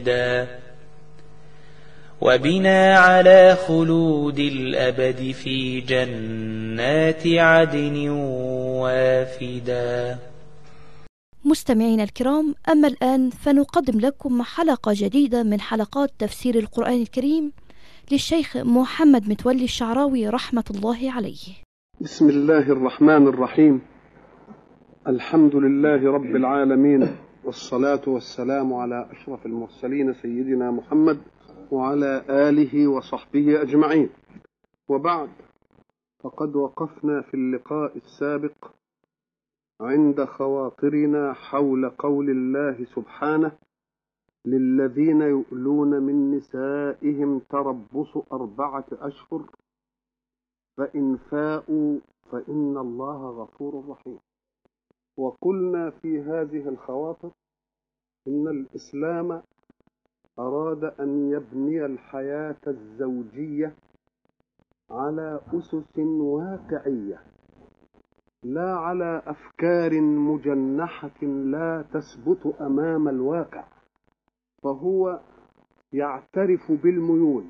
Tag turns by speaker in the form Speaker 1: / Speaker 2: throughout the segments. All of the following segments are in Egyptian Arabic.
Speaker 1: وبنا على خلود الأبد في جنات عدن وافدا
Speaker 2: مستمعينا الكرام أما الآن فنقدم لكم حلقة جديدة من حلقات تفسير القرآن الكريم للشيخ محمد متولي الشعراوي رحمة الله عليه
Speaker 3: بسم الله الرحمن الرحيم الحمد لله رب العالمين والصلاة والسلام على أشرف المرسلين سيدنا محمد وعلى آله وصحبه أجمعين وبعد فقد وقفنا في اللقاء السابق عند خواطرنا حول قول الله سبحانه للذين يؤلون من نسائهم تربص أربعة أشهر فإن فاءوا فإن الله غفور رحيم وقلنا في هذه الخواطر إن الإسلام أراد أن يبني الحياة الزوجية على أسس واقعية لا على أفكار مجنحة لا تثبت أمام الواقع فهو يعترف بالميول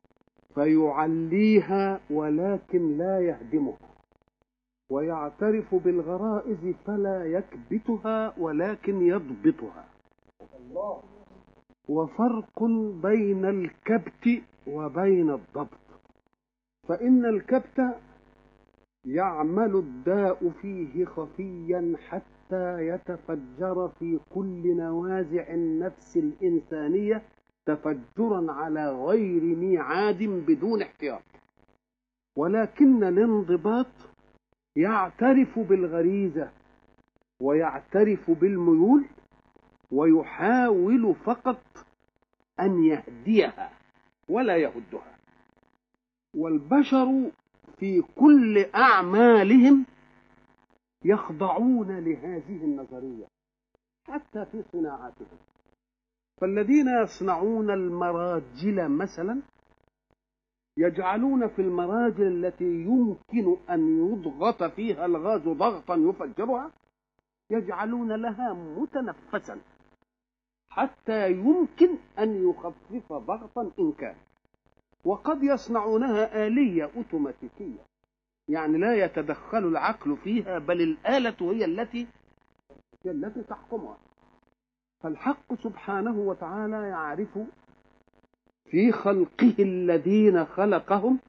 Speaker 3: فيعليها ولكن لا يهدمها ويعترف بالغرائز فلا يكبتها ولكن يضبطها وفرق بين الكبت وبين الضبط فإن الكبت يعمل الداء فيه خفيا حتى يتفجر في كل نوازع النفس الإنسانية تفجرا على غير ميعاد بدون احتياط ولكن الانضباط يعترف بالغريزة ويعترف بالميول ويحاول فقط أن يهديها ولا يهدها والبشر في كل أعمالهم يخضعون لهذه النظرية حتى في صناعاتهم فالذين يصنعون المراجل مثلا يجعلون في المراجل التي يمكن أن يضغط فيها الغاز ضغطا يفجرها يجعلون لها متنفسا حتى يمكن أن يخفف ضغطا إن كان وقد يصنعونها آلية أوتوماتيكية يعني لا يتدخل العقل فيها بل الآلة هي التي هي التي تحكمها فالحق سبحانه وتعالى يعرف في خلقه الذين خلقهم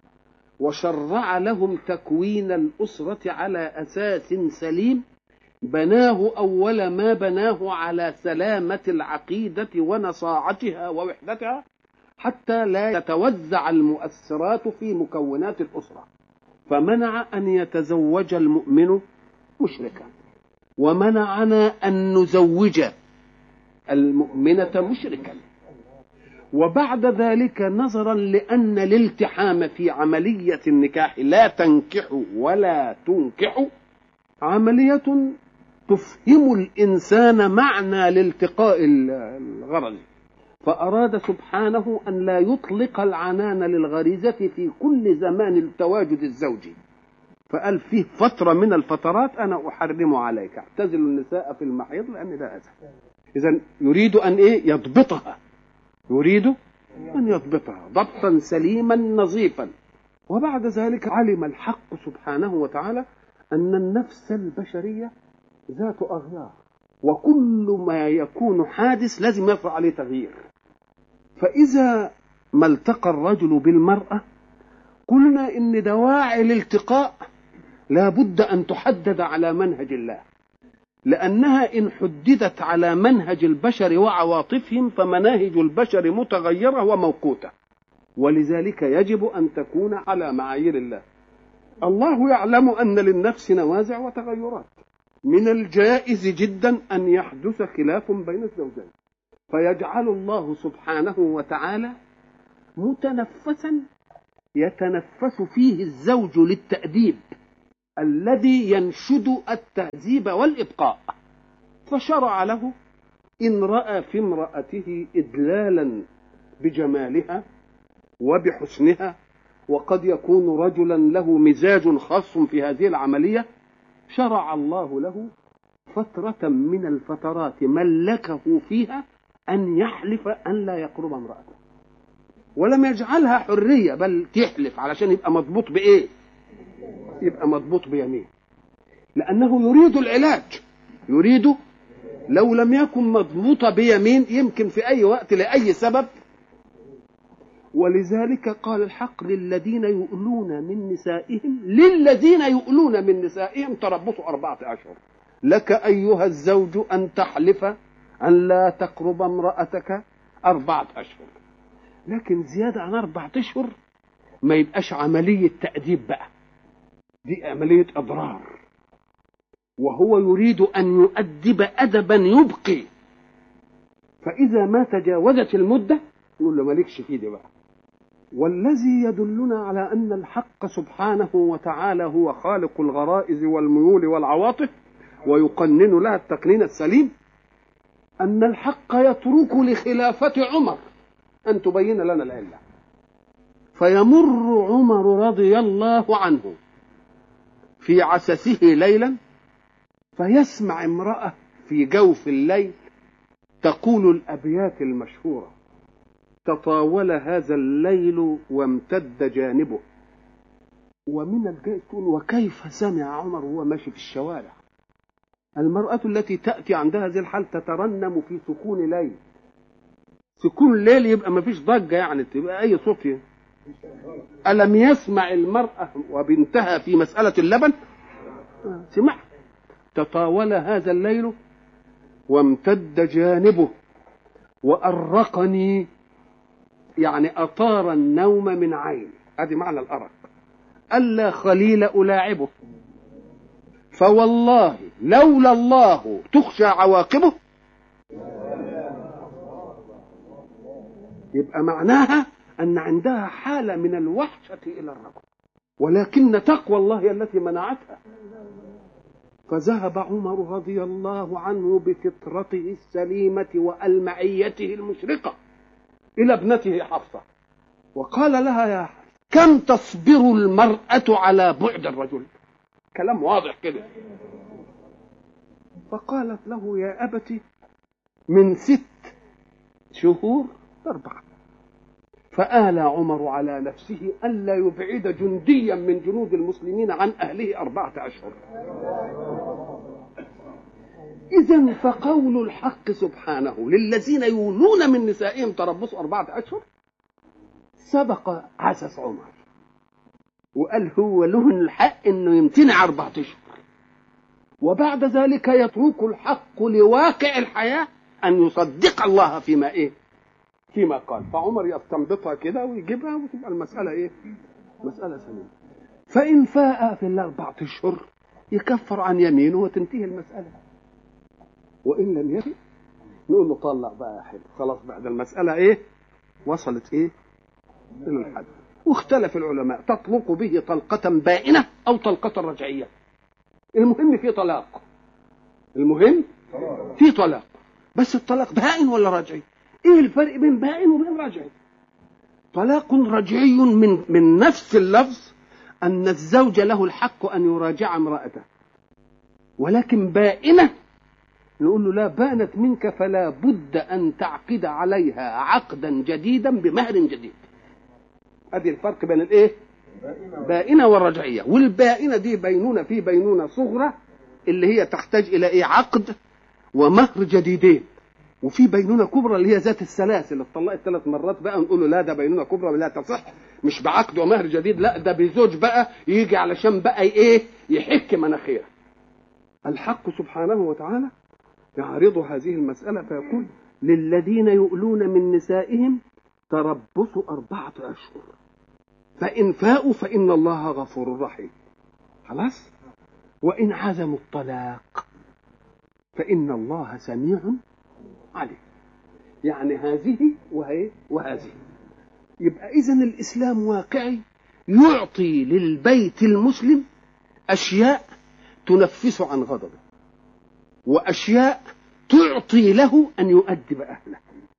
Speaker 3: وشرع لهم تكوين الأسرة على أساس سليم بناه أول ما بناه على سلامة العقيدة ونصاعتها ووحدتها حتى لا تتوزع المؤثرات في مكونات الأسرة فمنع أن يتزوج المؤمن مشركا ومنعنا أن نزوج المؤمنة مشركا وبعد ذلك نظرا لأن الالتحام في عملية النكاح لا تنكح ولا تنكح عملية تفهم الإنسان معنى الالتقاء الغرض فأراد سبحانه أن لا يطلق العنان للغريزة في كل زمان التواجد الزوجي فقال فيه فترة من الفترات أنا أحرم عليك اعتزل النساء في المحيض لأن لا أذى إذا يريد أن إيه يضبطها يريد أن يضبطها ضبطا سليما نظيفا وبعد ذلك علم الحق سبحانه وتعالى أن النفس البشرية ذات أغيار وكل ما يكون حادث لازم يطرأ عليه تغيير فإذا ما التقى الرجل بالمرأة قلنا إن دواعي الالتقاء لا بد أن تحدد على منهج الله لأنها إن حددت على منهج البشر وعواطفهم فمناهج البشر متغيرة وموقوتة ولذلك يجب أن تكون على معايير الله الله يعلم أن للنفس نوازع وتغيرات من الجائز جدا أن يحدث خلاف بين الزوجين فيجعل الله سبحانه وتعالى متنفسا يتنفس فيه الزوج للتأديب الذي ينشد التهذيب والإبقاء فشرع له إن رأى في امرأته إدلالا بجمالها وبحسنها وقد يكون رجلا له مزاج خاص في هذه العملية شرع الله له فترة من الفترات ملكه فيها أن يحلف أن لا يقرب امرأته ولم يجعلها حرية بل تحلف علشان يبقى مضبوط بإيه يبقى مضبوط بيمين لأنه يريد العلاج يريد لو لم يكن مضبوطة بيمين يمكن في أي وقت لأي سبب ولذلك قال الحق للذين يؤلون من نسائهم للذين يؤلون من نسائهم تربصوا أربعة أشهر لك أيها الزوج أن تحلف أن لا تقرب امرأتك أربعة أشهر لكن زيادة عن أربعة أشهر ما يبقاش عملية تأديب بقى دي عملية أضرار وهو يريد أن يؤدب أدبا يبقي فإذا ما تجاوزت المدة يقول له مالكش فيه دي بقى والذي يدلنا على أن الحق سبحانه وتعالى هو خالق الغرائز والميول والعواطف ويقنن لها التقنين السليم أن الحق يترك لخلافة عمر أن تبين لنا العلة فيمر عمر رضي الله عنه في عسسه ليلا فيسمع امرأة في جوف الليل تقول الأبيات المشهورة تطاول هذا الليل وامتد جانبه ومن الجائز تقول وكيف سمع عمر وهو ماشي في الشوارع المرأة التي تأتي عندها هذه الحال تترنم في سكون ليل سكون الليل يبقى ما فيش ضجة يعني تبقى أي صوت ألم يسمع المرأة وبنتها في مسألة اللبن سمع تطاول هذا الليل وامتد جانبه وأرقني يعني أطار النوم من عيني هذه معنى الأرق ألا خليل ألاعبه فوالله لولا الله تخشى عواقبه يبقى معناها أن عندها حالة من الوحشة إلى الرجل ولكن تقوى الله هي التي منعتها فذهب عمر رضي الله عنه بفطرته السليمة وألمعيته المشرقة إلى ابنته حفصة وقال لها يا كم تصبر المرأة على بعد الرجل كلام واضح كده فقالت له يا أبت من ست شهور أربعة فآلى عمر على نفسه ألا يبعد جنديا من جنود المسلمين عن أهله أربعة أشهر إذا فقول الحق سبحانه للذين يولون من نسائهم تربصوا أربعة أشهر سبق عسس عمر وقال هو له الحق انه يمتنع أربعة أشهر وبعد ذلك يترك الحق لواقع الحياة أن يصدق الله فيما إيه فيما قال فعمر يستنبطها كده ويجيبها وتبقى المسألة إيه مسألة سليمة فإن فاء في الأربعة أشهر يكفر عن يمينه وتنتهي المسألة وإن لم يفي نقول له طلق بقى يا حلو خلاص بعد المسألة إيه وصلت إيه إلى الحد واختلف العلماء تطلق به طلقة بائنة أو طلقة رجعية المهم في طلاق المهم في طلاق بس الطلاق بائن ولا رجعي ايه الفرق بين بائن وبين رجعي طلاق رجعي من من نفس اللفظ ان الزوج له الحق ان يراجع امراته ولكن بائنه نقول له لا بانت منك فلا بد ان تعقد عليها عقدا جديدا بمهر جديد ادي الفرق بين الايه بائنه والرجعيه والبائنه دي بينونه في بينونه صغرى اللي هي تحتاج الى ايه عقد ومهر جديدين وفي بينونه كبرى اللي هي ذات الثلاث اللي اتطلقت ثلاث مرات بقى نقول له لا ده بينونه كبرى لا تصح مش بعقد ومهر جديد لا ده بزوج بقى يجي علشان بقى ايه يحك مناخيره الحق سبحانه وتعالى يعرض هذه المسألة فيقول للذين يؤلون من نسائهم تربص أربعة أشهر فإن فاءوا فإن الله غفور رحيم خلاص وإن عزموا الطلاق فإن الله سميع عليم يعني هذه وهي وهذه يبقى إذا الإسلام واقعي يعطي للبيت المسلم أشياء تنفس عن غضبه وأشياء تعطي له أن يؤدب أهله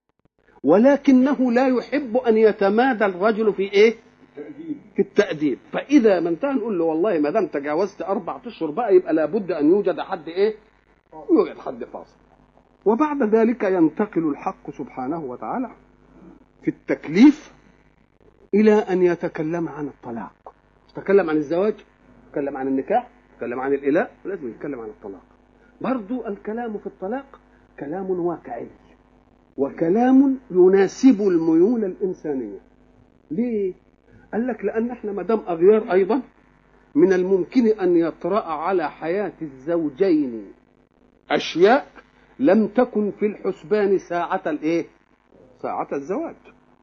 Speaker 3: ولكنه لا يحب أن يتمادى الرجل في إيه في التأديب فإذا ما انتهى نقول له والله ما دام تجاوزت أربع أشهر بقى يبقى لابد أن يوجد حد إيه يوجد حد فاصل وبعد ذلك ينتقل الحق سبحانه وتعالى في التكليف إلى أن يتكلم عن الطلاق يتكلم عن الزواج يتكلم عن النكاح يتكلم عن الإلاء ولازم يتكلم عن الطلاق برضو الكلام في الطلاق كلام واقعي وكلام يناسب الميول الإنسانية ليه؟ قال لك لأن احنا ما دام أغيار أيضا من الممكن أن يطرأ على حياة الزوجين أشياء لم تكن في الحسبان ساعة الإيه؟ ساعة الزواج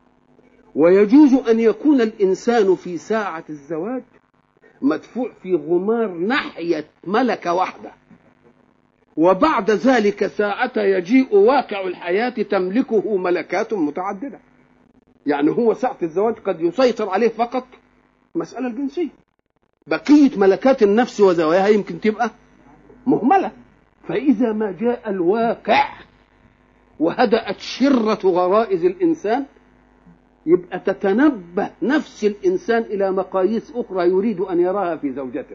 Speaker 3: ويجوز أن يكون الإنسان في ساعة الزواج مدفوع في غمار ناحية ملكة واحدة وبعد ذلك ساعة يجيء واقع الحياة تملكه ملكات متعددة يعني هو ساعة الزواج قد يسيطر عليه فقط مسألة الجنسية بقية ملكات النفس وزواياها يمكن تبقى مهملة فإذا ما جاء الواقع وهدأت شرة غرائز الإنسان يبقى تتنبه نفس الإنسان إلى مقاييس أخرى يريد أن يراها في زوجته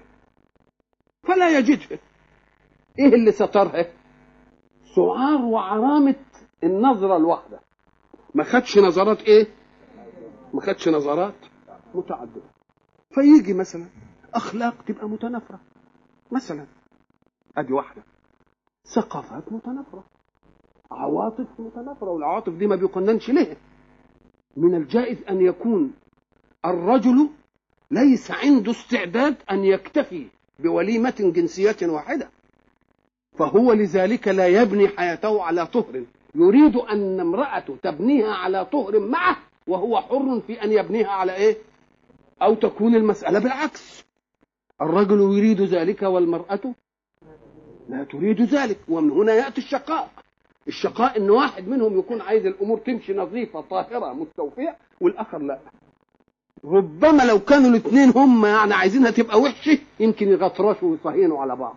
Speaker 3: فلا يجدها إيه اللي سترها سعار وعرامة النظرة الواحدة ما خدش نظرات إيه ما خدش نظرات متعددة فيجي مثلا أخلاق تبقى متنافرة مثلا أدي واحدة ثقافات متنافرة عواطف متنافرة والعواطف دي ما بيقننش ليه من الجائز أن يكون الرجل ليس عنده استعداد أن يكتفي بوليمة جنسية واحدة فهو لذلك لا يبني حياته على طهر يريد أن امرأته تبنيها على طهر معه وهو حر في أن يبنيها على إيه أو تكون المسألة بالعكس الرجل يريد ذلك والمرأة لا تريد ذلك ومن هنا يأتي الشقاء الشقاء ان واحد منهم يكون عايز الامور تمشي نظيفه طاهره مستوفيه والاخر لا ربما لو كانوا الاثنين هم يعني عايزينها تبقى وحشه يمكن يغطرشوا ويصهينوا على بعض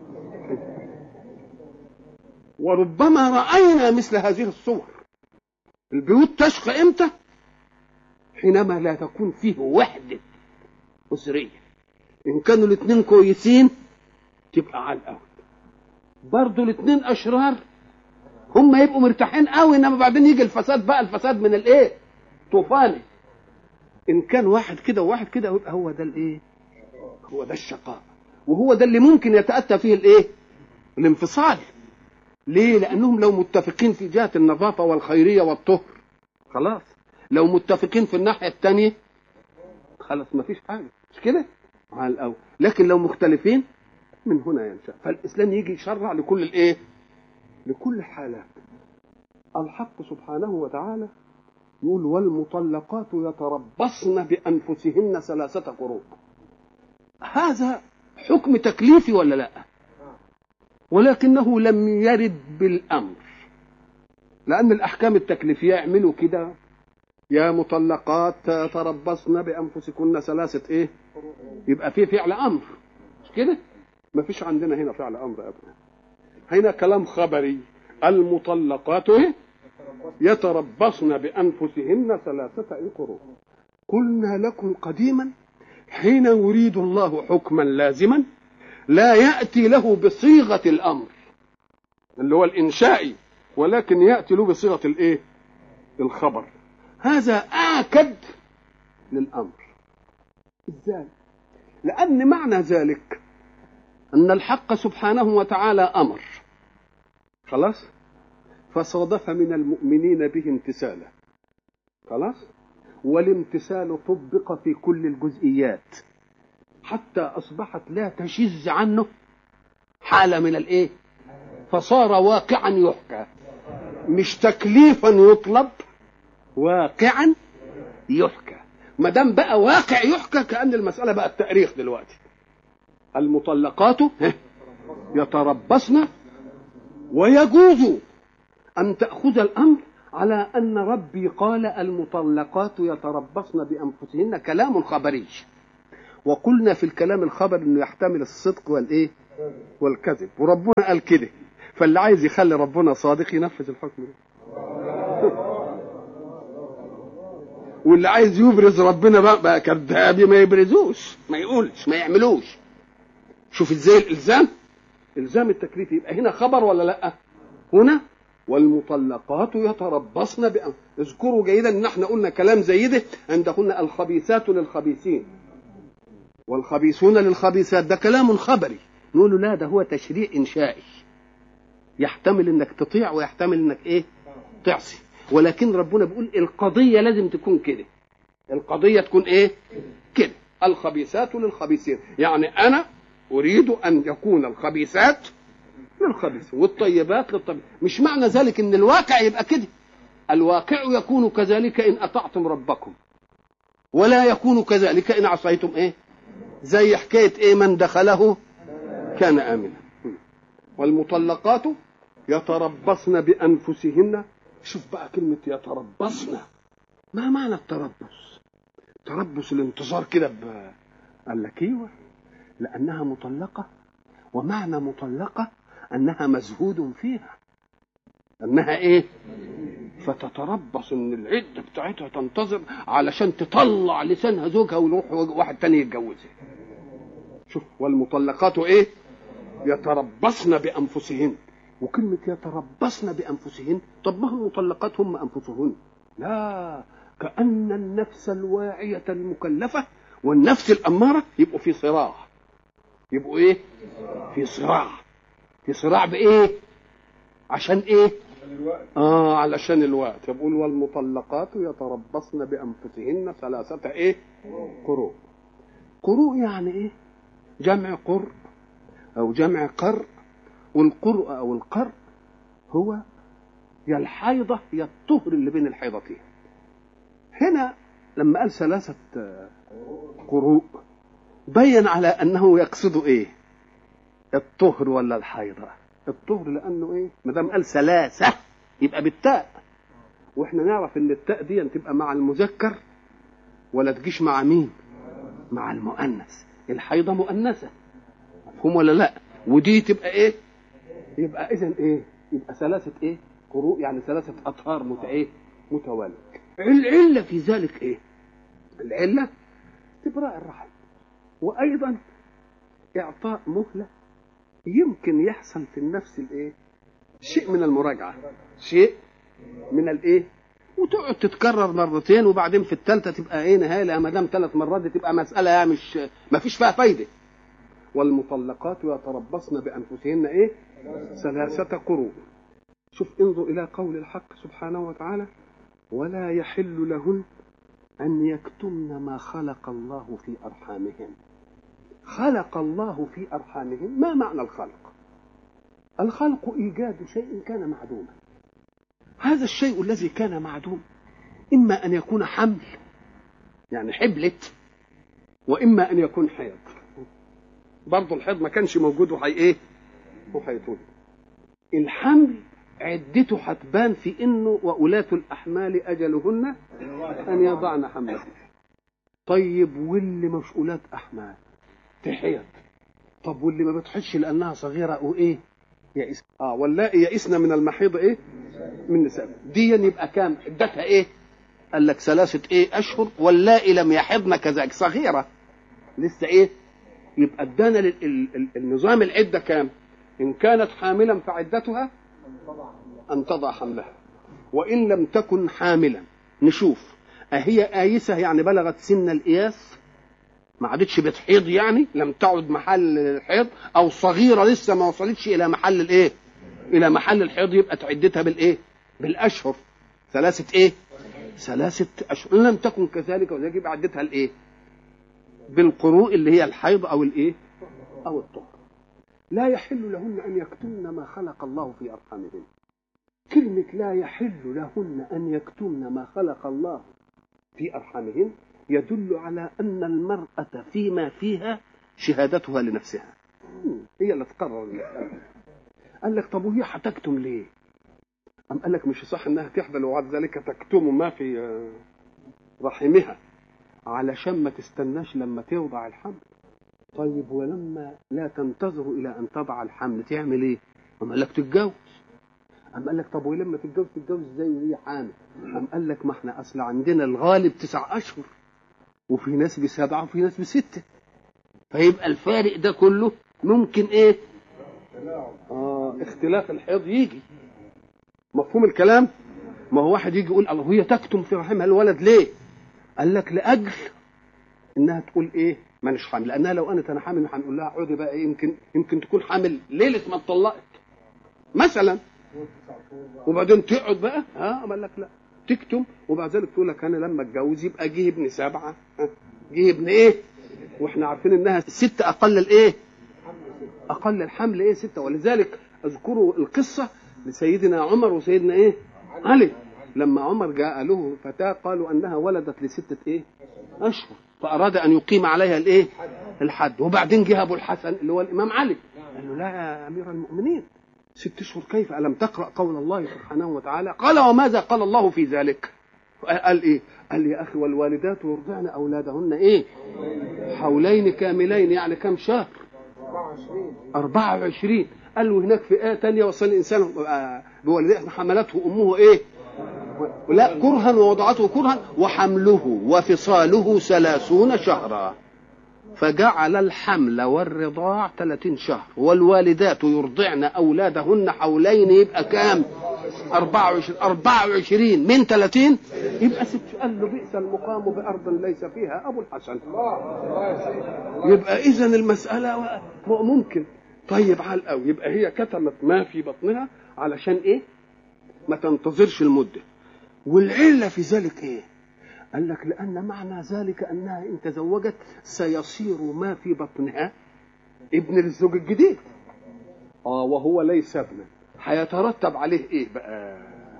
Speaker 3: وربما راينا مثل هذه الصور البيوت تشقى امتى حينما لا تكون فيه وحده اسريه ان كانوا الاثنين كويسين تبقى على الاول برضه الاثنين اشرار هم يبقوا مرتاحين قوي انما بعدين يجي الفساد بقى الفساد من الايه طوفاني ان كان واحد كده وواحد كده يبقى هو ده الايه هو ده الشقاء وهو ده اللي ممكن يتاتى فيه الايه الانفصال ليه لانهم لو متفقين في جهه النظافه والخيريه والطهر خلاص لو متفقين في الناحيه الثانيه خلاص ما فيش حاجه مش كده على الاول لكن لو مختلفين من هنا ينشا فالاسلام يجي يشرع لكل الايه لكل حالات الحق سبحانه وتعالى يقول والمطلقات يتربصن بأنفسهن ثلاثة قروء هذا حكم تكليفي ولا لا ولكنه لم يرد بالأمر لأن الأحكام التكليفية يعملوا كده يا مطلقات تربصن بأنفسكن ثلاثة إيه يبقى في فعل أمر مش كده ما فيش عندنا هنا فعل أمر أبدا هنا كلام خبري المطلقات يتربصن بأنفسهن ثلاثة قروء قلنا لكم قديما حين يريد الله حكما لازما لا يأتي له بصيغة الأمر اللي هو الإنشائي ولكن يأتي له بصيغة الإيه الخبر هذا آكد للأمر إزاي لأن معنى ذلك أن الحق سبحانه وتعالى أمر خلاص فصادف من المؤمنين به امتثاله خلاص والامتثال طبق في كل الجزئيات حتى أصبحت لا تشذ عنه حالة من الإيه فصار واقعا يحكى مش تكليفا يطلب واقعا يحكى ما دام بقى واقع يحكى كأن المسألة بقى التاريخ دلوقتي المطلقات يتربصن ويجوز أن تأخذ الأمر على أن ربي قال المطلقات يتربصن بأنفسهن كلام خبري وقلنا في الكلام الخبر انه يحتمل الصدق والايه والكذب وربنا قال كده فاللي عايز يخلي ربنا صادق ينفذ الحكم ده واللي عايز يبرز ربنا بقى, بقى كذاب ما يبرزوش ما يقولش ما يعملوش شوف ازاي الالزام الزام التكليف يبقى هنا خبر ولا لا هنا والمطلقات يتربصن بأن اذكروا جيدا ان احنا قلنا كلام زي ده عندهن الخبيثات للخبيثين والخبيثون للخبيثات ده كلام خبري نقول له لا ده هو تشريع انشائي يحتمل انك تطيع ويحتمل انك ايه تعصي ولكن ربنا بيقول القضيه لازم تكون كده القضيه تكون ايه كده الخبيثات للخبيثين يعني انا اريد ان يكون الخبيثات للخبيث والطيبات للطيب مش معنى ذلك ان الواقع يبقى كده الواقع يكون كذلك ان اطعتم ربكم ولا يكون كذلك ان عصيتم ايه زي حكايه ايه من دخله كان امنا والمطلقات يتربصن بانفسهن شوف بقى كلمه يتربصن ما معنى التربص تربص الانتظار كده ب... قال لك ايوه لانها مطلقه ومعنى مطلقه انها مزهود فيها انها ايه فتتربص ان العده بتاعتها تنتظر علشان تطلع لسانها زوجها ويروح واحد تاني يتجوزها شوف والمطلقات ايه يتربصن بانفسهن وكلمه يتربصن بانفسهن طب ما هو المطلقات هم انفسهن لا كان النفس الواعيه المكلفه والنفس الاماره يبقوا في صراع يبقوا ايه في صراع في صراع بايه عشان ايه اه علشان الوقت يقول والمطلقات يتربصن بانفسهن ثلاثه ايه قروء قروء يعني ايه جمع قر او جمع قر والقرء او القر هو يا الحيضة يا الطهر اللي بين الحيضتين هنا لما قال ثلاثة قروء بين على أنه يقصد إيه الطهر ولا الحيضة الطهر لأنه إيه ما دام قال ثلاثة يبقى بالتاء واحنا نعرف ان التاء دي تبقى مع المذكر ولا تجيش مع مين مع المؤنث الحيضة مؤنثة مفهوم ولا لا ودي تبقى ايه يبقى اذا ايه يبقى ثلاثة ايه قروء يعني ثلاثة اطهار مت ايه متوالية العلة في ذلك ايه العلة استبراء الرحم وايضا اعطاء مهلة يمكن يحصل في النفس الايه شيء من المراجعة شيء من الايه وتقعد تتكرر مرتين وبعدين في الثالثه تبقى ايه نهايه ما دام ثلاث مرات دي تبقى مساله يعني مش ما فيش فيها فايده والمطلقات يتربصن بانفسهن ايه ثلاثه قروء شوف انظر الى قول الحق سبحانه وتعالى ولا يحل لهن ان يكتمن ما خلق الله في ارحامهن خلق الله في ارحامهن ما معنى الخلق الخلق ايجاد شيء كان معدوما هذا الشيء الذي كان معدوم إما أن يكون حمل يعني حبلت وإما أن يكون حيض برضه الحيض ما كانش موجود وحي إيه وحيطول الحمل عدته هتبان في انه وأولاة الأحمال أجلهن أن يضعن حملهن طيب واللي مش أولاة أحمال تحيض طب واللي ما بتحش لأنها صغيرة وإيه يئس اه واللائي يئسن من المحيض ايه من نساء دي يبقى كام عدتها ايه قال لك ثلاثة ايه اشهر واللائي لم يحضن كذلك صغيرة لسه ايه يبقى ادانا النظام العدة كام ان كانت حاملا فعدتها ان تضع حملها وان لم تكن حاملا نشوف اهي آيسة يعني بلغت سن الإياس ما عادتش بتحيض يعني لم تعد محل الحيض او صغيره لسه ما وصلتش الى محل الايه الى محل الحيض يبقى تعدتها بالايه بالاشهر ثلاثه ايه ثلاثه اشهر ان لم تكن كذلك وذلك يبقى عدتها الايه بالقروء اللي هي الحيض او الايه او الطهر لا يحل لهن ان يكتمن ما خلق الله في ارحامهن كلمه لا يحل لهن ان يكتمن ما خلق الله في ارحامهن يدل على أن المرأة فيما فيها شهادتها لنفسها هي اللي تقرر المسألة قال لك طب وهي هتكتم ليه؟ أم قال لك مش صح إنها تحبل وبعد ذلك تكتم ما في رحمها علشان ما تستناش لما توضع الحمل طيب ولما لا تنتظر إلى أن تضع الحمل تعمل إيه؟ أم قال لك تتجوز أم قال لك طب ولما تتجوز تتجوز ازاي وهي حامل؟ أم قال لك ما احنا أصل عندنا الغالب تسع أشهر وفي ناس بسبعة وفي ناس بستة فيبقى الفارق ده كله ممكن ايه آه اختلاف الحيض يجي مفهوم الكلام ما هو واحد يجي يقول الله هي تكتم في رحمها الولد ليه قال لك لاجل انها تقول ايه مانيش حامل لانها لو انا انا حامل هنقول لها اقعدي بقى إيه يمكن يمكن تكون حامل ليله ما اتطلقت مثلا وبعدين تقعد بقى ها قال لك لا تكتم وبعد ذلك تقول لك انا لما اتجوز يبقى جه ابن سبعه ها، جه ابن ايه واحنا عارفين انها ست اقل الايه اقل الحمل ايه سته ولذلك اذكروا القصه لسيدنا عمر وسيدنا ايه علي لما عمر جاء له فتاه قالوا انها ولدت لسته ايه اشهر فاراد ان يقيم عليها الايه الحد وبعدين جه ابو الحسن اللي هو الامام علي قال له لا يا امير المؤمنين ست اشهر كيف الم تقرا قول الله سبحانه وتعالى قال وماذا قال الله في ذلك قال ايه قال يا اخي والوالدات يرضعن اولادهن ايه حولين كاملين يعني كم شهر 24 قال له هناك في آية تانية وصل الإنسان آه، بوالديه حملته أمه إيه؟ لا كرها ووضعته كرها وحمله وفصاله ثلاثون شهرا فجعل الحمل والرضاع 30 شهر والوالدات يرضعن أولادهن حولين يبقى كام؟ 24 24 من 30 يبقى ست قال له بئس المقام بأرض ليس فيها أبو الحسن يبقى إذا المسألة ممكن طيب على الأول يبقى هي كتمت ما في بطنها علشان إيه؟ ما تنتظرش المدة والعلة في ذلك إيه؟ قال لك لأن معنى ذلك أنها إن تزوجت سيصير ما في بطنها ابن للزوج الجديد اه وهو ليس ابنا هيترتب عليه ايه بقى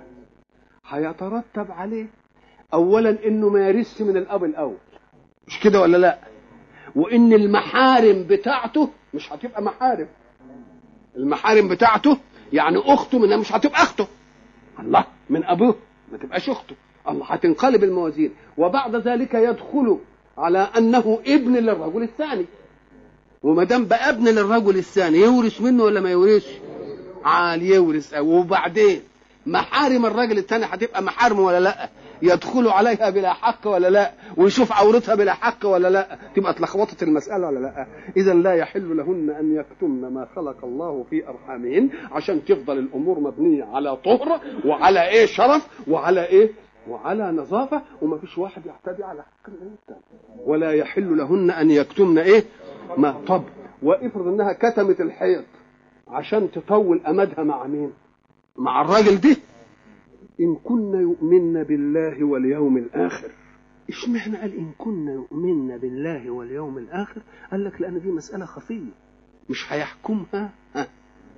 Speaker 3: هيترتب عليه اولا انه ما يرثش من الاب الاول مش كده ولا لا وان المحارم بتاعته مش هتبقى محارم المحارم بتاعته يعني اخته منها مش هتبقى اخته الله من ابوه ما تبقاش اخته الله هتنقلب الموازين وبعد ذلك يدخل على انه ابن للرجل الثاني وما دام بقى ابن للرجل الثاني يورث منه ولا ما يورثش عال يورث وبعدين محارم الراجل الثاني هتبقى محارمه ولا لا يدخل عليها بلا حق ولا لا ويشوف عورتها بلا حق ولا لا تبقى اتلخبطت المسألة ولا لا إذا لا يحل لهن أن يكتمن ما خلق الله في أرحامهن عشان تفضل الأمور مبنية على طهر وعلى إيه شرف وعلى إيه وعلى نظافة وما فيش واحد يعتدي على حق الثاني ولا يحل لهن أن يكتمن إيه ما طب وافرض انها كتمت الحيض عشان تطول امدها مع مين مع الراجل ده ان كن يؤمن بالله واليوم الاخر اشمعنى قال ان كن يؤمن بالله واليوم الاخر قال لك لان دي مساله خفيه مش هيحكمها ها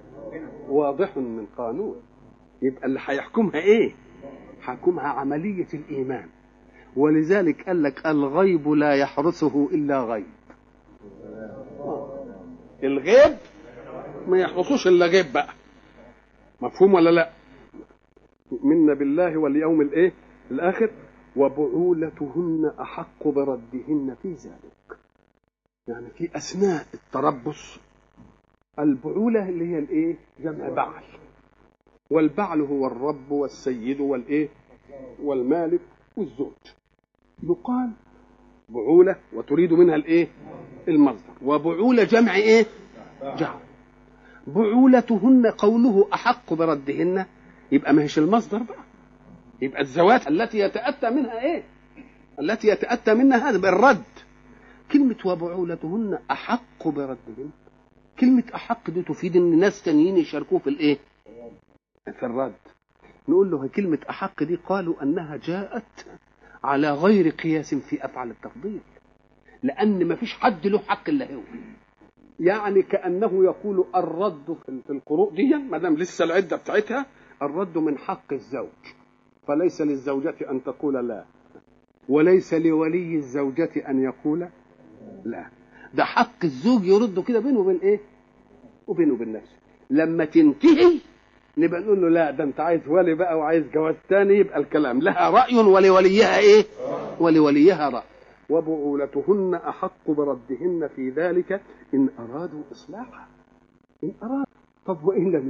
Speaker 3: واضح من قانون يبقى اللي هيحكمها ايه حكمها عمليه الايمان ولذلك قال لك الغيب لا يحرسه الا غيب الغيب ما يحرسوش الا غيب بقى مفهوم ولا لا يؤمن بالله واليوم الايه الاخر وبعولتهن احق بردهن في ذلك يعني في اثناء التربص البعوله اللي هي الايه جمع بعل والبعل هو الرب والسيد والايه والمالك والزوج يقال بعوله وتريد منها الايه المصدر وبعولة جمع ايه جعل بعولتهن قوله احق بردهن يبقى ما هيش المصدر بقى يبقى الزوات التي يتاتى منها ايه التي يتاتى منها هذا بالرد كلمه وبعولتهن احق بردهن كلمه احق دي تفيد ان ناس تانيين يشاركوه في الايه في الرد نقول له كلمه احق دي قالوا انها جاءت على غير قياس في افعال التفضيل لان ما فيش حد له حق الا هو يعني كانه يقول الرد في القروء دي ما دام لسه العده بتاعتها الرد من حق الزوج فليس للزوجة أن تقول لا وليس لولي الزوجة أن يقول لا ده حق الزوج يرد كده بينه وبين إيه وبينه وبين نفسه لما تنتهي نبقى نقول له لا ده انت عايز ولي بقى وعايز جواز تاني يبقى الكلام لها رأي ولوليها ايه ولوليها رأي وبعولتهن أحق بردهن في ذلك إن أرادوا إصلاحا إن أرادوا طب وإن لم